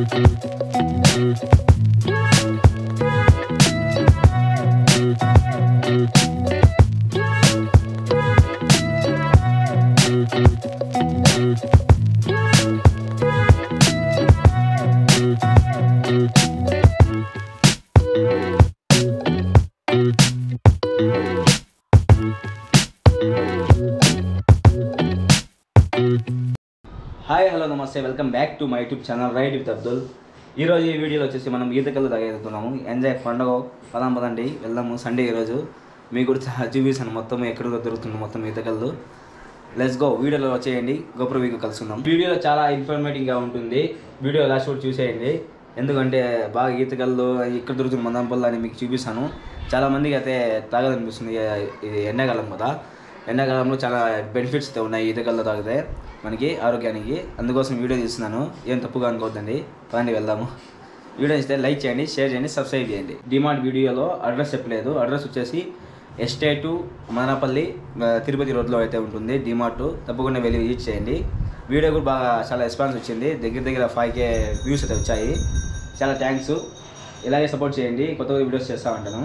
Hi hello నమస్తే welcome back to my YouTube channel right with Abdul ఈరోజు ఈ వీడియోలో వచ్చేసి మనం ఈతకల్లు తాగేస్తున్నాము ఎంజాయ్ పండుగ పదాం పదండి వెళ్దాము సండే ఈరోజు మీకు కూడా చాలా చూపిస్తాను మొత్తం ఎక్కడ దొరుకుతుంది మొత్తం ఈతకల్లు లెట్స్ గో వీడియోలో వచ్చేయండి గోపుర వీక్ కలుసుకుందాం వీడియోలో చాలా ఇన్ఫర్మేటివ్గా ఉంటుంది వీడియో లాస్ట్ కూడా చూసేయండి ఎందుకంటే బాగా ఈతకల్లు ఇక్కడ దొరుకుతుంది మందంపల్లి అని మీకు చూపిస్తాను చాలా మందికి అయితే తాగదనిపిస్తుంది ఇది ఎండాకాలం కదా ఎండాకాలంలో చాలా బెనిఫిట్స్ అయితే ఉన్నాయి ఈతకల్లో తాగితే మనకి ఆరోగ్యానికి అందుకోసం వీడియో తీస్తున్నాను ఏం తప్పుగా అనుకోవద్దండి పదండి వెళ్దాము వీడియో ఇస్తే లైక్ చేయండి షేర్ చేయండి సబ్స్క్రైబ్ చేయండి డిమాండ్ వీడియోలో అడ్రస్ చెప్పలేదు అడ్రస్ వచ్చేసి ఎస్టేటు మదనపల్లి ఆ, తిరుపతి రోడ్లో అయితే ఉంటుంది డిమార్ట్ తప్పకుండా వెళ్ళి విజిట్ చేయండి వీడియో కూడా బాగా చాలా రెస్పాన్స్ వచ్చింది దగ్గర దగ్గర ఫైవ్ కే వ్యూస్ అయితే వచ్చాయి చాలా థ్యాంక్స్ ఇలాగే సపోర్ట్ చేయండి కొత్త కొత్త వీడియోస్ చేస్తూ ఉంటాను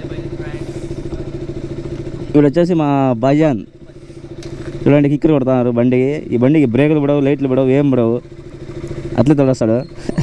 ఇప్పుడు వచ్చేసి మా బజాన్ చూడండి కిక్కర్ కొడుతున్నారు బండికి ఈ బండికి బ్రేకులు పడవు లైట్లు పడవు ఏం పడవు అట్లే తొలస్తాడు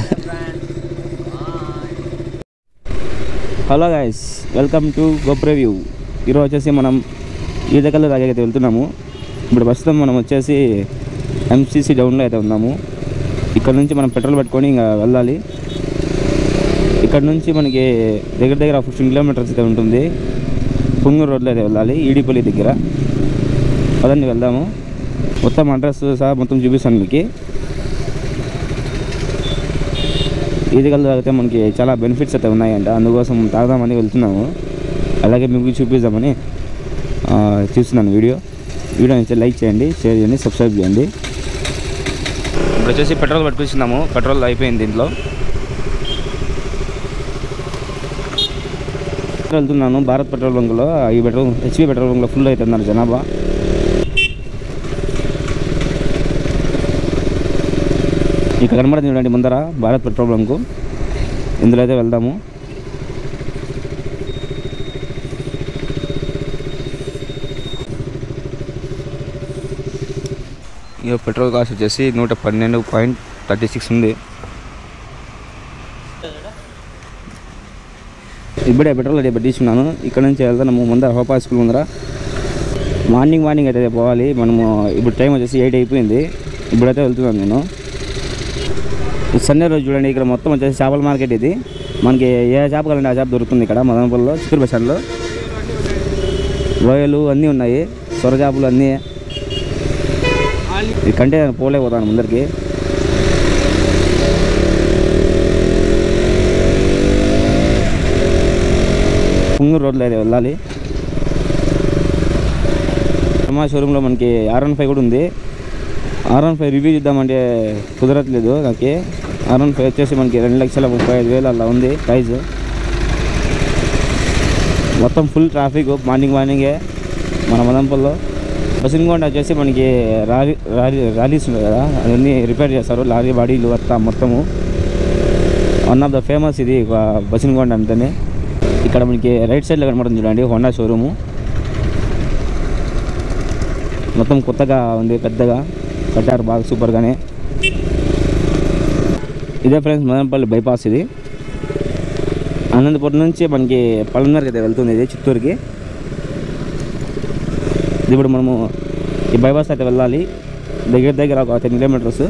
హలో గాయస్ వెల్కమ్ టు గోప్ రివ్యూ ఈరోజు వచ్చేసి మనం ఈదకల్లు తాగైతే వెళ్తున్నాము ఇప్పుడు ప్రస్తుతం మనం వచ్చేసి ఎంసీసీ డౌన్లో అయితే ఉన్నాము ఇక్కడ నుంచి మనం పెట్రోల్ పట్టుకొని ఇంకా వెళ్ళాలి ఇక్కడ నుంచి మనకి దగ్గర దగ్గర ఫిఫ్టీన్ కిలోమీటర్స్ అయితే ఉంటుంది పుంగూరు రోడ్లో అయితే వెళ్ళాలి ఈడిపల్లి దగ్గర పదండి వెళ్దాము మొత్తం అడ్రస్ సహా మొత్తం చూపిస్తాను మీకు ఈదికల్ తాగితే మనకి చాలా బెనిఫిట్స్ అయితే ఉన్నాయంట అందుకోసం తాగుదామని వెళ్తున్నాము అలాగే మీకు చూపిద్దామని ఆ, చూస్తున్నాను వీడియో వీడియో అయితే లైక్ చేయండి షేర్ చేయండి సబ్స్క్రైబ్ చేయండి ఇప్పుడు వచ్చేసి పెట్రోల్ పట్టిస్తున్నాము పెట్రోల్ అయిపోయింది దీంట్లో వెళ్తున్నాను భారత్ పెట్రోల్ బంక్లో ఈ పెట్రోల్ హెచ్పి పెట్రోల్ బంక్లో ఫుల్ అవుతున్నారు జనాభా ఇక్కడ కనబడుతుంది చూడండి ముందర భారత్ పెట్రోల్ బంకు ఇందులో అయితే వెళ్దాము ఇక పెట్రోల్ కాస్ట్ వచ్చేసి నూట పన్నెండు పాయింట్ థర్టీ సిక్స్ ఉంది ఇప్పుడే పెట్రోల్ అయితే పెట్టించున్నాను ఇక్కడ నుంచి వెళ్తున్నాము ముందర హోపా స్కూల్ ముందర మార్నింగ్ మార్నింగ్ అయితే పోవాలి మనము ఇప్పుడు టైం వచ్చేసి ఎయిట్ అయిపోయింది ఇప్పుడైతే వెళ్తున్నాను నేను ఈ సండే రోజు చూడండి ఇక్కడ మొత్తం వచ్చేసి చేపల మార్కెట్ ఇది మనకి ఏ చేప కావాలంటే ఆ చేప దొరుకుతుంది ఇక్కడ మదనపల్లిలో చిత్తూరు బస్ స్టాండ్లో రొయ్యలు అన్నీ ఉన్నాయి సొర చేపలు అన్నీ ఈ కంటే నేను పోలేకపోతాను ముందరికి పుంగూరు రోడ్లో అయితే వెళ్ళాలి మా షోరూంలో మనకి ఆర్ వన్ ఫైవ్ కూడా ఉంది ఆర్ వన్ ఫైవ్ రివ్యూ చేద్దామంటే కుదరట్లేదు నాకు ఆర్ వన్ ఫైవ్ వచ్చేసి మనకి రెండు లక్షల ముప్పై ఐదు వేలు అలా ఉంది ప్రైజ్ మొత్తం ఫుల్ ట్రాఫిక్ మార్నింగ్ మార్నింగే మన మదంపల్లో బసిన్గొండ వచ్చేసి మనకి రాలీ రాలీ ర్యాలీస్ ఉన్నాయి కదా అవన్నీ రిపేర్ చేస్తారు లారీ బాడీలు అంతా మొత్తము వన్ ఆఫ్ ద ఫేమస్ ఇది బసిన్గొండ అంటేనే ఇక్కడ మనకి రైట్ సైడ్లో కనబడుతుంది చూడండి హోండా షోరూము మొత్తం కొత్తగా ఉంది పెద్దగా కట్టారు బాగా సూపర్గానే ఇదే ఫ్రెండ్స్ మదనపల్లి బైపాస్ ఇది అనంతపురం నుంచి మనకి పల్లందరికి అయితే వెళ్తుంది ఇది చిత్తూరుకి ఇప్పుడు మనము ఈ బైపాస్ అయితే వెళ్ళాలి దగ్గర దగ్గర ఒక టెన్ కిలోమీటర్స్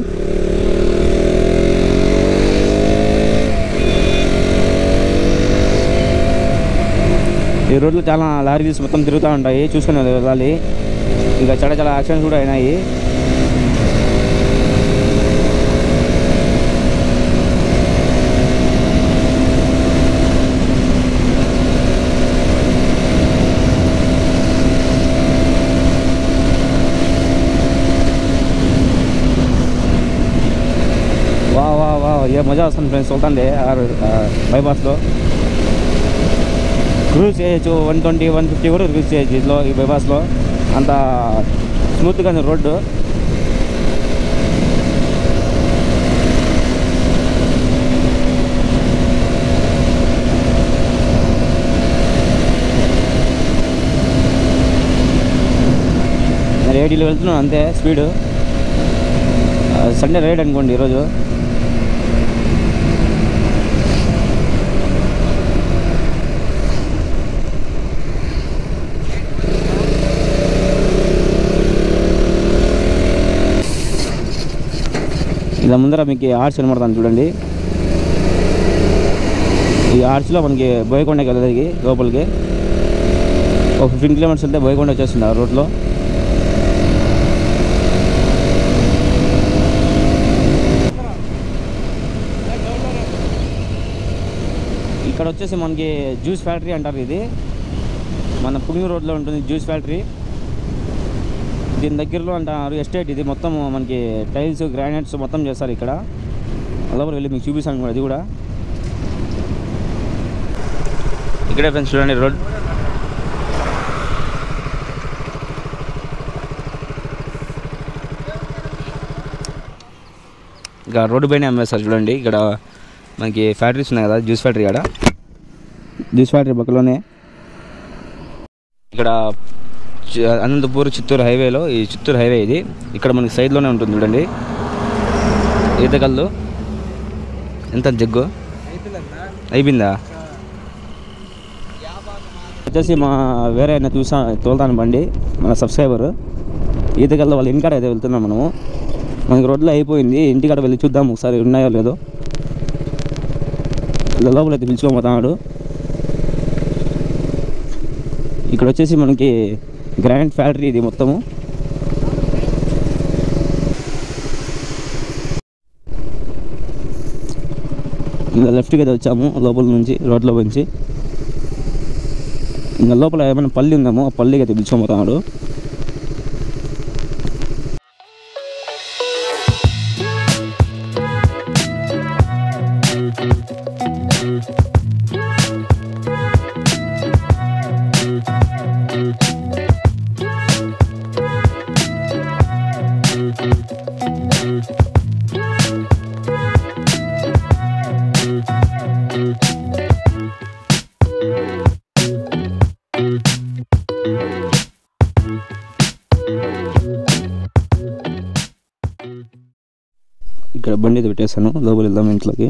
ఈ రోడ్లు చాలా లారీస్ మొత్తం తిరుగుతూ ఉంటాయి చూసుకొని వెళ్ళాలి ఇంకా చాలా చాలా యాక్సిడెంట్స్ కూడా అయినాయి వా వా వా ఏ మజా వస్తుంది ఫ్రెండ్స్ చూడండి బైపాస్లో క్రూజ్ చేయొచ్చు వన్ ట్వంటీ వన్ ఫిఫ్టీ కూడా క్రూజ్ చేయొచ్చు ఇందులో ఈ బైపాస్లో అంత స్మూత్గా ఉంది రోడ్డు మరి ఎయిటీలో వెళ్తున్నాను అంతే స్పీడు సండే రైడ్ అనుకోండి ఈరోజు ఇలా ముందర మీకు ఆర్చ్ కనబడతాను చూడండి ఈ ఆర్చ్లో మనకి బోయకొండకి వెళ్ళేది లోపలికి ఒక ఫిఫ్టీన్ కిలోమీటర్స్ వెళ్తే బోయకొండ వచ్చేస్తుంది ఆ రోడ్లో ఇక్కడ వచ్చేసి మనకి జ్యూస్ ఫ్యాక్టరీ అంటారు ఇది మన పుంగి రోడ్లో ఉంటుంది జ్యూస్ ఫ్యాక్టరీ దీని దగ్గరలో అంటారు ఎస్టేట్ ఇది మొత్తం మనకి టైల్స్ గ్రానైట్స్ మొత్తం చేస్తారు ఇక్కడ లోపల వెళ్ళి మీకు చూపిస్తాను కూడా అది కూడా ఇక్కడే ఫ్రెండ్స్ చూడండి రోడ్ ఇంకా రోడ్డు పైన అమ్మేస్తారు చూడండి ఇక్కడ మనకి ఫ్యాక్టరీస్ ఉన్నాయి కదా జ్యూస్ ఫ్యాక్టరీ కాడ జ్యూస్ ఫ్యాక్టరీ పక్కలోనే ఇక్కడ చి- అనంతపూర్ చిత్తూరు హైవేలో ఈ చిత్తూరు హైవే ఇది ఇక్కడ మనకి సైడ్లోనే ఉంటుంది చూడండి ఈతకల్లు ఎంత జగ్గు అయిపోయిందా వచ్చేసి మా వేరే ఆయన చూసా తోలుతాను బండి మన సబ్స్క్రైబర్ ఈతకల్లా వాళ్ళ ఇంటికాడ అయితే వెళ్తున్నాం మనము మనకి రోడ్లో అయిపోయింది ఇంటికాడ వెళ్ళి చూద్దాం ఒకసారి ఉన్నాయో లేదో ఇలా లోపల అయితే పిలుచుకోబోతున్నాడు ఇక్కడ వచ్చేసి మనకి గ్రాండ్ ఫ్యాక్టరీ ఇది మొత్తము ఇంకా లెఫ్ట్కి అయితే వచ్చాము లోపల నుంచి రోడ్లో నుంచి ఇంకా లోపల ఏమైనా పల్లి ఉందేమో ఆ పల్లికి అయితే పిలుచుకోబోతున్నాడు ఇక్కడ బండి అయితే పెట్టేశాను లోపల వెళ్దాం ఇంట్లోకి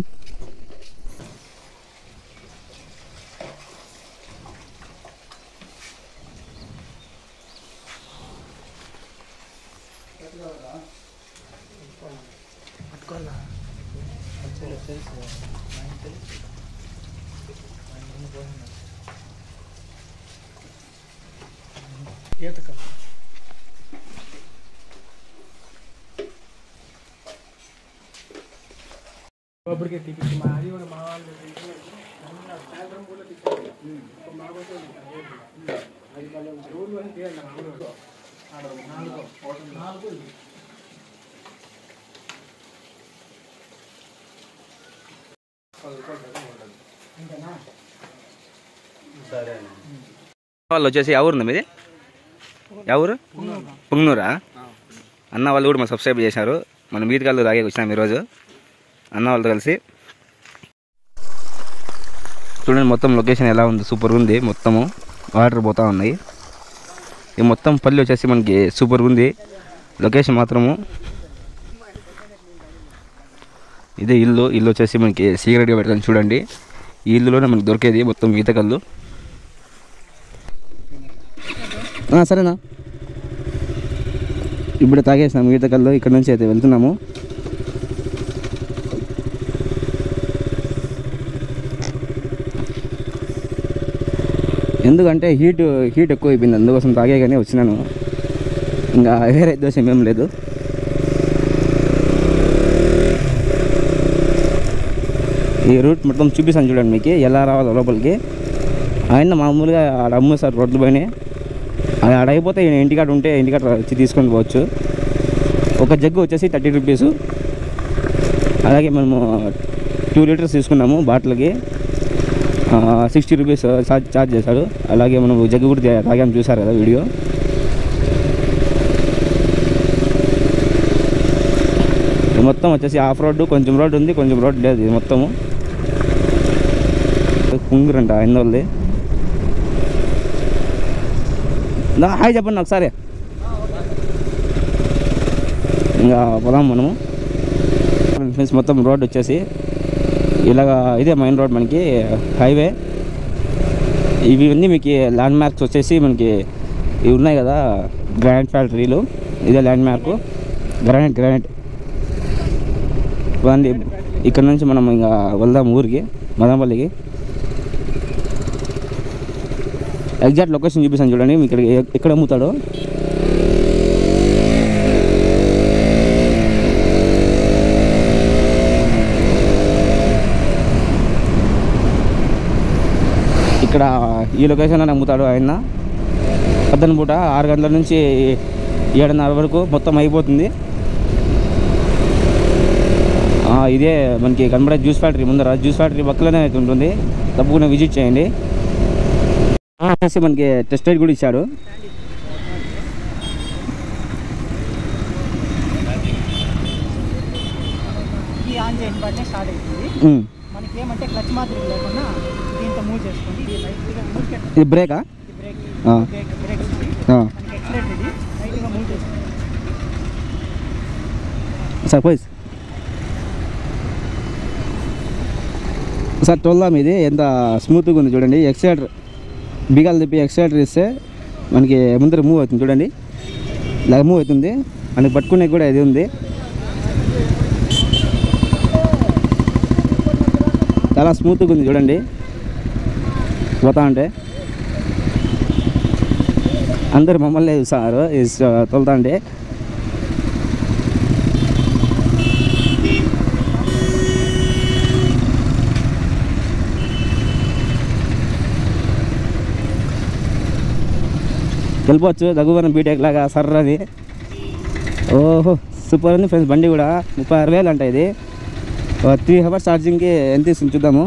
ಒಬ್ಬರಿಗೆ ಟಿಕೆಟ್ ಮಾಡಿ ಇವಾಗ ಮಾವಾళ్ళు సాయంత్రం కూడా తీసుకెళ్ళి మాకు అది మళ్ళీ ఊర్లో తీయండి నాలుగు నాలుగు నాలుగు ఇంతనా వాళ్ళు వచ్చేసి ఎవరు మీది ఎవరు పుంగనూరా అన్న వాళ్ళు కూడా మా సబ్స్క్రైబ్ చేశారు మనం వీధికాళ్ళు తాగే వచ్చినాం ఈరోజు అన్న వాళ్ళతో కలిసి చూడండి మొత్తం లొకేషన్ ఎలా ఉంది సూపర్ ఉంది మొత్తము వాటర్ పోతా ఉన్నాయి ఈ మొత్తం పల్లి వచ్చేసి మనకి సూపర్ ఉంది లొకేషన్ మాత్రము ఇదే ఇల్లు ఇల్లు వచ్చేసి మనకి సీక్రెట్గా పెడతాను చూడండి ఈ ఇల్లులోనే మనకి దొరికేది మొత్తం ఈతకల్లు ఆ, సరేనా ఇప్పుడు తాగేసినాము ఈతకల్లు ఇక్కడ నుంచి అయితే వెళ్తున్నాము ఎందుకంటే హీట్ హీట్ ఎక్కువ అయిపోయింది అందుకోసం తాగే కానీ వచ్చినాను ఇంకా వేరే దోషం ఏం లేదు ఈ రూట్ మొత్తం చూపిస్తాను చూడండి మీకు ఎలా రావాలో లోపలికి ఆయన మామూలుగా ఆడ అమ్ముతారు రోడ్ల పైన అది ఆడ అయిపోతే ఈయన ఇంటికాడ ఉంటే ఇంటికాడ వచ్చి తీసుకొని పోవచ్చు ఒక జగ్గు వచ్చేసి థర్టీ రూపీస్ అలాగే మనము టూ లీటర్స్ తీసుకున్నాము బాటిల్కి సిక్స్టీ రూపీస్ ఛార్జ్ ఛార్జ్ చేశాడు అలాగే మనం జగ్గు కూడా తా- తాగాము చూసారు కదా వీడియో ఇది మొత్తం వచ్చేసి ఆఫ్ రోడ్డు కొంచెం రోడ్డు ఉంది కొంచెం రోడ్ లేదు ఇది మొత్తము కుంగురంట ఆయన వాళ్ళది నా హాయ్ చెప్పండి ఒకసారి ఇంకా పోదాం మనము ఫ్రెండ్స్ మొత్తం రోడ్ వచ్చేసి ఇలాగా ఇదే మెయిన్ రోడ్ మనకి హైవే ఇవి అన్నీ మీకు ల్యాండ్ మార్క్స్ వచ్చేసి మనకి ఇవి ఉన్నాయి కదా గ్రానైట్ ఫ్యాక్టరీలు ఇదే ల్యాండ్ మార్క్ గ్రానైట్ గ్రానైట్ ఇవ్వండి ఇక్కడ నుంచి మనం ఇంకా వెళ్దాం ఊరికి మదనపల్లికి ఎగ్జాక్ట్ లొకేషన్ చూపిస్తాను చూడండి మీకు ఇక్కడ ఎ- ఎక్కడ అమ్ముతాడో ఇక్కడ ఈ లొకేషన్లో అమ్ముతాడు ఆయన పొద్దున పూట ఆరు గంటల నుంచి ఏడున్నర వరకు మొత్తం అయిపోతుంది ఆ, ఇదే మనకి కనబడే జ్యూస్ ఫ్యాక్టరీ ముందర జ్యూస్ ఫ్యాక్టరీ పక్కలోనే అయితే ఉంటుంది తప్పకుండా విజిట్ చేయండి ఆ, వచ్చేసి మనకి టెస్ట్ రైడ్ కూడా ఇచ్చాడు ఈ ఆన్ చేయని బట్టే స్టార్ట్ అవుతుంది ఉమ్. మనకి ఏమంటే క్లచ్ మాత్రం లేకుండా దీంతో మూవ్ చేసుకోండి ఇది లైట్గా ఊరికే ఇది బ్రేకా ఇది బ్రేక్ ఆ. బ్రేక్ బ్రేక్ ఇది ఆ. మనకి ఎక్సలేటర్ ఇది లైట్గా మూవ్ చేసుకోండి సర్ప్రైజ్ సార్ తోల్దాం ఇది ఎంత స్మూత్గా ఉంది చూడండి ఎక్సలేటర్ బిగాలు తిప్పి ఎక్సలేటర్ ఇస్తే మనకి ముందర మూవ్ అవుతుంది చూడండి ఇలా మూవ్ అవుతుంది మనకి పట్టుకునే కూడా ఇది ఉంది చాలా స్మూత్గా ఉంది చూడండి పోతా ఉంటే అందరు మమ్మల్ని చూస్తారు తోలుతా ఉంటే వెళ్ళిపోవచ్చు దగ్గువరం బీటెక్ లాగా సర్రది ఓహో సూపర్ ఉంది ఫ్రెండ్స్ బండి కూడా ముప్పై ఆరు వేలు అంట ఇది త్రీ అవర్స్ ఛార్జింగ్కి ఎంత ఇస్తుంది చూద్దాము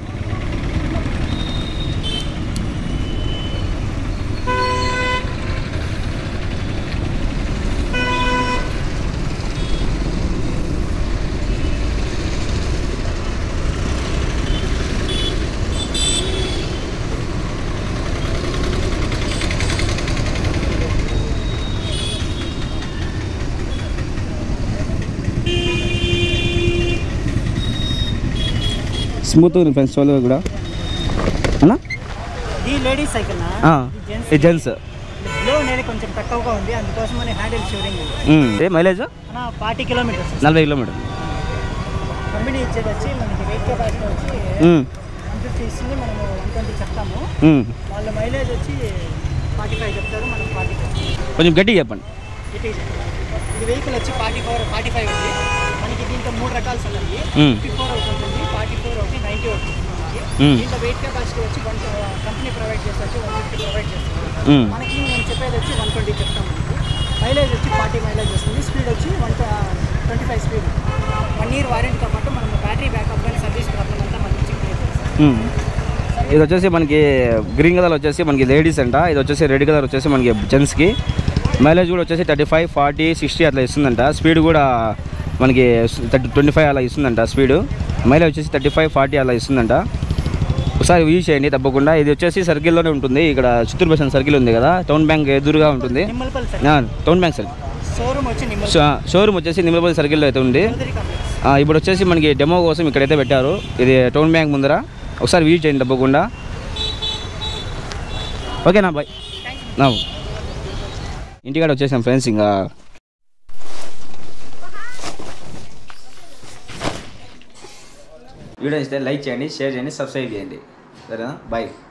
స్మూత్గా ఉంది ఫ్రెండ్స్ సోలో కూడా అన్నా ఇది లేడీస్ సైకిల్ ఆ, ఇది జెంట్స్ బ్లో అనేది కొంచెం తక్కువగా ఉంది అందుకోసం అని హ్యాండిల్ షూరింగ్ ఏ మైలేజ్ మన ఫార్టీ కిలోమీటర్స్ నలభై కిలోమీటర్ కంపెనీ ఇచ్చేది వచ్చి మనకి వెయిట్ కెపాసిటీ వచ్చి ఉమ్, వన్ ఫిఫ్టీ ఇస్తుంది మనము వన్ ట్వంటీ చెప్తాము ఉమ్. వాళ్ళ మైలేజ్ వచ్చి ఫార్టీ ఫైవ్ చెప్తారు మనం ఫార్టీ ఫైవ్ కొంచెం గట్టిగా చెప్పండి ఇట్ ఈజ్ ఇది వెహికల్ వచ్చి ఫార్టీ ఫోర్ ఫార్టీ ఫైవ్ ఉంది మనకి దీంట్లో మూడు రకాలు ఉన్నాయి మ్మ్. ఫిఫ్టీ ఫోర్ ఒకటి ఉంటుంది ఫార్టీ ఫోర్ ఒకటి నైంటీ ఒకటి ఉంటుంది మనకి మ్మ్. దీంట్లో వెయిట్ కెపాసిటీ వచ్చి వన్ కంపెనీ ప్రొవైడ్ చేస్తే వచ్చి వన్ ఫిఫ్టీ ప్రొవైడ్ చేస్తుంది ఉమ్, మనకి నేను చెప్పేది వచ్చి వన్ ట్వంటీ చెప్తాను మైలేజ్ వచ్చి ఫార్టీ మైలేజ్ వస్తుంది స్పీడ్ వచ్చి one twenty five speed one year వారంటీతో పాటు మనం బ్యాటరీ బ్యాకప్ కానీ సర్వీస్ ప్రాబ్లమ్ అంతా మనకి చెక్ చేస్తాం ఉమ్. ఇది వచ్చేసి మనకి గ్రీన్ కలర్ వచ్చేసి మనకి లేడీస్ అంట ఇది వచ్చేసి రెడ్ కలర్ వచ్చేసి మనకి జెంట్స్కి మైలేజ్ కూడా వచ్చేసి థర్టీ ఫైవ్ ఫార్టీ సిక్స్టీ అట్లా ఇస్తుందంట స్పీడ్ కూడా మనకి థర్టీ ట్వంటీ ఫైవ్ అలా ఇస్తుందంట స్పీడ్ మైలేజ్ వచ్చేసి థర్టీ ఫైవ్ ఫార్టీ అలా ఇస్తుందంట ఒకసారి యూజ్ చేయండి తప్పకుండా ఇది వచ్చేసి సర్కిల్లోనే ఉంటుంది ఇక్కడ చిత్తూరు బస్ సర్కిల్ ఉంది కదా టౌన్ బ్యాంక్ ఎదురుగా ఉంటుంది నిమ్మల్పల్లి సార్ ఆ, టౌన్ బ్యాంక్ సర్కిల్ షోరూమ్ వచ్చి నిమ్మల్ షో షోరూమ్ వచ్చేసి నిమ్మపల్లి సర్కిల్లో అయితే ఉంది చౌదరి కాంప్లెక్స్ ఆ, ఇప్పుడు వచ్చేసి మనకి డెమో కోసం ఇక్కడైతే పెట్టారు ఇది టౌన్ బ్యాంక్ ముందర ఒకసారి విజిట్ చేయండి తప్పకుండా ఓకేనా బాయ్ నా ఇంటికాడ వచ్చేసాం ఫ్రెండ్స్ ఇంకా వీడియో ఇస్తే లైక్ చేయండి షేర్ చేయండి సబ్స్క్రైబ్ చేయండి సరేనా బాయ్